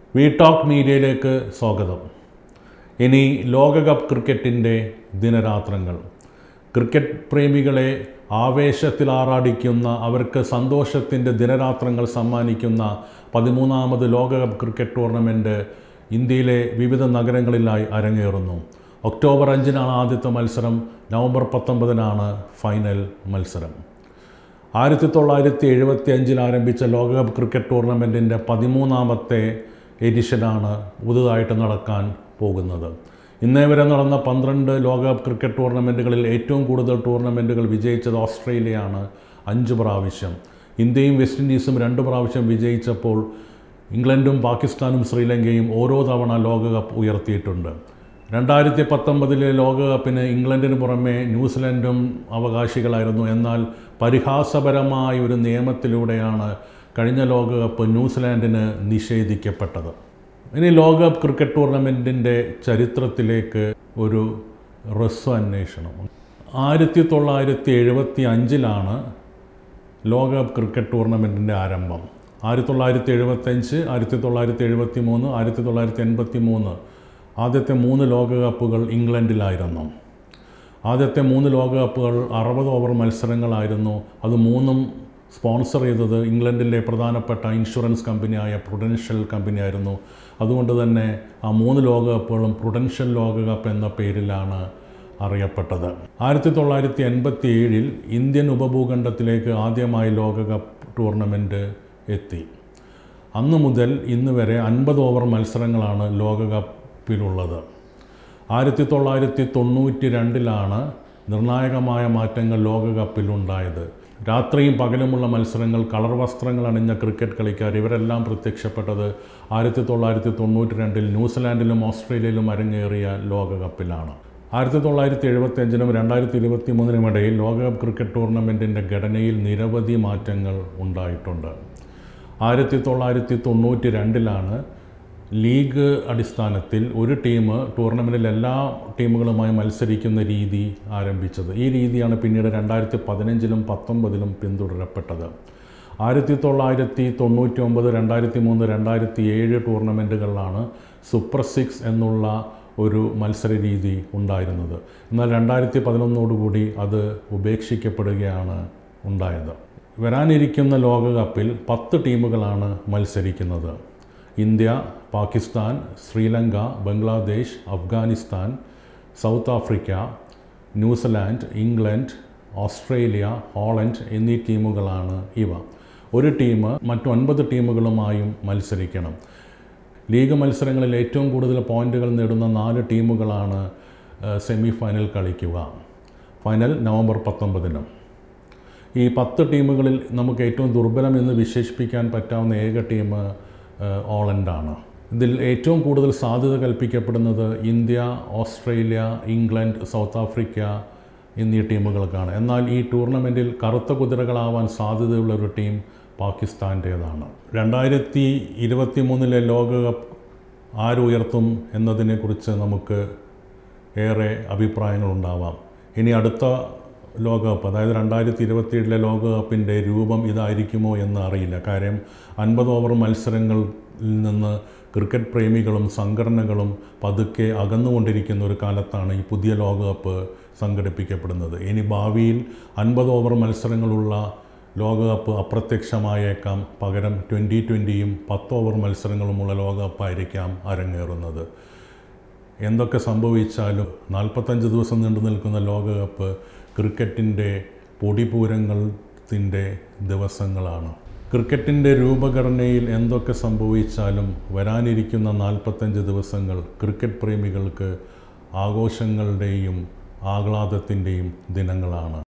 we talk മീഡിയയിലേക്ക് സ്വാഗതം ഇനി ലോകകപ്പ് ക്രിക്കറ്റിൻ്റെ ദിനരാത്രങ്ങൾ ക്രിക്കറ്റ് പ്രേമികളെ ആവേശത്തിലാറാടിക്കുന്ന അവർക്ക് സന്തോഷത്തിൻ്റെ ദിനരാത്രങ്ങൾ സമ്മാനിക്കുന്ന പതിമൂന്നാമത് ലോകകപ്പ് ക്രിക്കറ്റ് ടൂർണമെൻറ്റ് ഇന്ത്യയിലെ വിവിധ നഗരങ്ങളിലായി അരങ്ങേറുന്നു ഒക്ടോബർ അഞ്ചിനാണ് ആദ്യത്തെ മത്സരം നവംബർ പത്തൊമ്പതിനാണ് ഫൈനൽ മത്സരം ആയിരത്തി തൊള്ളായിരത്തി എഴുപത്തി അഞ്ചിൽ ആരംഭിച്ച ലോകകപ്പ് ക്രിക്കറ്റ് ടൂർണമെൻറ്റിൻ്റെ പതിമൂന്നാമത്തെ എഡിഷനാണ് പുതുതായിട്ട് നടക്കാൻ പോകുന്നത് ഇന്നേ വരെ നടന്ന പന്ത്രണ്ട് ലോകകപ്പ് ക്രിക്കറ്റ് ടൂർണമെൻറ്റുകളിൽ ഏറ്റവും കൂടുതൽ ടൂർണമെൻറ്റുകൾ വിജയിച്ചത് ഓസ്ട്രേലിയയാണ് അഞ്ച് പ്രാവശ്യം ഇന്ത്യയും വെസ്റ്റ് ഇൻഡീസും രണ്ട് പ്രാവശ്യം വിജയിച്ചപ്പോൾ ഇംഗ്ലണ്ടും പാകിസ്ഥാനും ശ്രീലങ്കയും ഓരോ തവണ ലോകകപ്പ് ഉയർത്തിയിട്ടുണ്ട് രണ്ടായിരത്തി പത്തൊമ്പതിലെ ലോകകപ്പിന് ഇംഗ്ലണ്ടിന് പുറമെ ന്യൂസിലൻഡും അവകാശികളായിരുന്നു എന്നാൽ പരിഹാസപരമായ ഒരു നിയമത്തിലൂടെയാണ് കഴിഞ്ഞ ലോകകപ്പ് ന്യൂസിലാൻഡിന് നിഷേധിക്കപ്പെട്ടത് ഇനി ലോകകപ്പ് ക്രിക്കറ്റ് ടൂർണമെൻറ്റിൻ്റെ ചരിത്രത്തിലേക്ക് ഒരു ഹ്രസ്വ അന്വേഷണം ആയിരത്തി തൊള്ളായിരത്തി എഴുപത്തി അഞ്ചിലാണ് ലോകകപ്പ് ക്രിക്കറ്റ് ടൂർണമെൻറ്റിൻ്റെ ആരംഭം ആയിരത്തി തൊള്ളായിരത്തി എഴുപത്തഞ്ച് ആയിരത്തി തൊള്ളായിരത്തി എഴുപത്തി മൂന്ന് ആയിരത്തി തൊള്ളായിരത്തി എൺപത്തി മൂന്ന് ആദ്യത്തെ മൂന്ന് ലോകകപ്പുകൾ ഇംഗ്ലണ്ടിലായിരുന്നു ആദ്യത്തെ മൂന്ന് ലോകകപ്പുകൾ അറുപത് ഓവർ മത്സരങ്ങളായിരുന്നു അത് മൂന്നും സ്പോൺസർ ചെയ്തത് ഇംഗ്ലണ്ടിലെ പ്രധാനപ്പെട്ട ഇൻഷുറൻസ് കമ്പനിയായ പ്രൊഡൻഷ്യൽ കമ്പനിയായിരുന്നു അതുകൊണ്ട് തന്നെ ആ മൂന്ന് ലോകകപ്പുകളും പ്രൊഡൻഷ്യൽ ലോകകപ്പ് എന്ന പേരിലാണ് അറിയപ്പെട്ടത് ആയിരത്തി തൊള്ളായിരത്തി എൺപത്തി ഏഴിൽ ഇന്ത്യൻ ഉപഭൂഖണ്ഡത്തിലേക്ക് ആദ്യമായി ലോകകപ്പ് ടൂർണമെൻറ്റ് എത്തി അന്നു മുതൽ ഇന്ന് വരെ അൻപത് ഓവർ മത്സരങ്ങളാണ് ലോകകപ്പിലുള്ളത് ആയിരത്തി തൊള്ളായിരത്തി തൊണ്ണൂറ്റി രണ്ടിലാണ് നിർണായകമായ മാറ്റങ്ങൾ ലോകകപ്പിലുണ്ടായത് രാത്രിയും പകലുമുള്ള മത്സരങ്ങൾ കളർ വസ്ത്രങ്ങൾ അണിഞ്ഞ ക്രിക്കറ്റ് കളിക്കാർ ഇവരെല്ലാം പ്രത്യക്ഷപ്പെട്ടത് ആയിരത്തി തൊള്ളായിരത്തി തൊണ്ണൂറ്റി രണ്ടിൽ ന്യൂസിലാൻഡിലും ഓസ്ട്രേലിയയിലും അരങ്ങേറിയ ലോകകപ്പിലാണ് ആയിരത്തി തൊള്ളായിരത്തി എഴുപത്തി അഞ്ചിനും രണ്ടായിരത്തി ഇരുപത്തി മൂന്നിനും ഇടയിൽ ലോകകപ്പ് ക്രിക്കറ്റ് ടൂർണമെൻറ്റിൻ്റെ ഘടനയിൽ നിരവധി മാറ്റങ്ങൾ ഉണ്ടായിട്ടുണ്ട് ആയിരത്തി തൊള്ളായിരത്തി തൊണ്ണൂറ്റി രണ്ടിലാണ് ലീഗ് അടിസ്ഥാനത്തിൽ ഒരു ടീം ടൂർണമെൻറ്റിൽ എല്ലാ ടീമുകളുമായി മത്സരിക്കുന്ന രീതി ആരംഭിച്ചത് ഈ രീതിയാണ് പിന്നീട് രണ്ടായിരത്തി പതിനഞ്ചിലും പത്തൊമ്പതിലും പിന്തുടരപ്പെട്ടത് ആയിരത്തി തൊള്ളായിരത്തി തൊണ്ണൂറ്റി ഒമ്പത് രണ്ടായിരത്തി മൂന്ന് രണ്ടായിരത്തി ഏഴ് ടൂർണമെൻറ്റുകളിലാണ് സൂപ്പർ സിക്സ് എന്നുള്ള ഒരു മത്സര രീതി ഉണ്ടായിരുന്നത് എന്നാൽ രണ്ടായിരത്തി പതിനൊന്നോടുകൂടി അത് ഉപേക്ഷിക്കപ്പെടുകയാണ് ഉണ്ടായത് വരാനിരിക്കുന്ന ലോകകപ്പിൽ പത്ത് ടീമുകളാണ് മത്സരിക്കുന്നത് India Pakistan Sri Lanka Bangladesh Afghanistan South Africa New Zealand England Australia Holland എന്നീ ടീമുകളാണ് ഇവ ഒരു ടീം മറ്റൊൻപത് ടീമുകളുമായും മത്സരിക്കണം ലീഗ് മത്സരങ്ങളിൽ ഏറ്റവും കൂടുതൽ പോയിന്റുകൾ നേടുന്ന നാല് ടീമുകളാണ് സെമി ഫൈനൽ കളിക്കുക ഫൈനൽ നവംബർ പത്തൊമ്പതിനും ഈ പത്ത് ടീമുകളിൽ നമുക്ക് ഏറ്റവും ദുർബലം എന്ന് വിശേഷിപ്പിക്കാൻ പറ്റാവുന്ന ഏക ടീം ഓളണ്ടാണ് ഇതിൽ ഏറ്റവും കൂടുതൽ സാധ്യത കൽപ്പിക്കപ്പെടുന്നത് India Australia England South Africa എന്നീ ടീമുകൾക്കാണ് എന്നാൽ ഈ ടൂർണമെൻറ്റിൽ കറുത്ത കുതിരകളാവാൻ സാധ്യതയുള്ള ഒരു ടീം പാകിസ്ഥാൻ്റേതാണ് രണ്ടായിരത്തി ഇരുപത്തി മൂന്നിലെ ലോകകപ്പ് ആരുയർത്തും എന്നതിനെക്കുറിച്ച് നമുക്ക് ഏറെ അഭിപ്രായങ്ങളുണ്ടാവാം ഇനി അടുത്ത ലോകകപ്പ് അതായത് രണ്ടായിരത്തി ഇരുപത്തിയേഴിലെ ലോകകപ്പിൻ്റെ രൂപം ഇതായിരിക്കുമോ എന്ന് അറിയില്ല കാര്യം അൻപത് ഓവർ മത്സരങ്ങളിൽ നിന്ന് ക്രിക്കറ്റ് പ്രേമികളും സംഘടനകളും പതുക്കെ അകന്നുകൊണ്ടിരിക്കുന്ന ഒരു കാലത്താണ് ഈ പുതിയ ലോകകപ്പ് സംഘടിപ്പിക്കപ്പെടുന്നത് ഇനി ഭാവിയിൽ അൻപത് ഓവർ മത്സരങ്ങളുള്ള ലോകകപ്പ് അപ്രത്യക്ഷമായേക്കാം പകരം ട്വൻ്റി ട്വൻ്റിയും പത്ത് ഓവർ മത്സരങ്ങളുമുള്ള ലോകകപ്പായിരിക്കാം അരങ്ങേറുന്നത് എന്തൊക്കെ സംഭവിച്ചാലും നാൽപ്പത്തഞ്ച് ദിവസം നീണ്ടു നിൽക്കുന്ന ലോകകപ്പ് ക്രിക്കറ്റിൻ്റെ പൊടിപൂരങ്ങളത്തിൻ്റെ ദിവസങ്ങളാണ് ക്രിക്കറ്റിൻ്റെ രൂപഘടനയിൽ എന്തൊക്കെ സംഭവിച്ചാലും വരാനിരിക്കുന്ന നാൽപ്പത്തഞ്ച് ദിവസങ്ങൾ ക്രിക്കറ്റ് പ്രേമികൾക്ക് ആഘോഷങ്ങളുടെയും ആഹ്ലാദത്തിൻ്റെയും ദിനങ്ങളാണ്